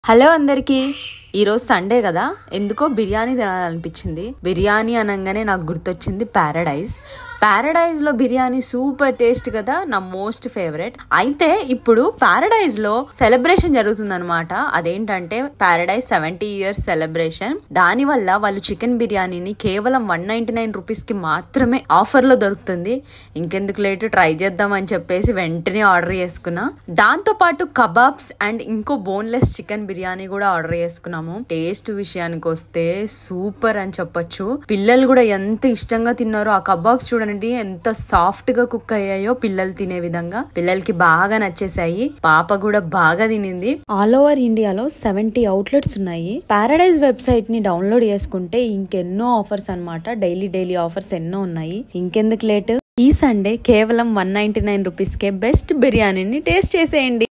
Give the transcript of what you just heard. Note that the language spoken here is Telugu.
హలో అందరికి ఈరోజు సండే కదా ఎందుకో బిర్యానీ తినాలనిపించింది బిర్యానీ అనగానే నాకు గుర్తొచ్చింది ప్యారడైజ్ ప్యారడైజ్ లో బిర్యానీ సూపర్ టేస్ట్ కదా నా మోస్ట్ ఫేవరెట్ అయితే ఇప్పుడు ప్యారడైజ్ లో సెలబ్రేషన్ జరుగుతుంది అనమాట అదేంటంటే ప్యారడైజ్ సెవెంటీ ఇయర్స్ సెలబ్రేషన్ దాని వల్ల వాళ్ళు చికెన్ బిర్యానీని కేవలం వన్ నైన్టీ నైన్ రూపీస్ కి మాత్రమే ఆఫర్ లో దొరుకుతుంది ఇంకెందుకు లేట్ ట్రై చేద్దాం అని చెప్పేసి వెంటనే ఆర్డర్ చేసుకున్నా దాంతో పాటు కబాబ్స్ అండ్ ఇంకో బోన్లెస్ చికెన్ బిర్యానీ కూడా ఆర్డర్ చేసుకున్నాము టేస్ట్ విషయానికి వస్తే సూపర్ అని చెప్పొచ్చు పిల్లలు కూడా ఎంత ఇష్టంగా తిన్నారో ఆ కబాబ్స్ చూడండి ఎంత సాఫ్ట్ గా కుక్ అయ్యాయో పిల్లలు తినే విధంగా పిల్లలకి బాగా నచ్చేసాయి పాప కూడా బాగా తినింది ఆల్ ఓవర్ ఇండియాలో సెవెంటీ అవుట్లెట్స్ ఉన్నాయి పారాడైజ్ వెబ్సైట్ ని డౌన్లోడ్ చేసుకుంటే ఇంకెన్నో ఆఫర్స్ అన్నమాట డైలీ డైలీ ఆఫర్స్ ఎన్నో ఉన్నాయి ఇంకెందుకు లేట్ ఈ సండే కేవలం వన్ నైన్టీ నైన్ రూపీస్ కే బెస్ట్ బిర్యానీని టేస్ట్ చేసేయండి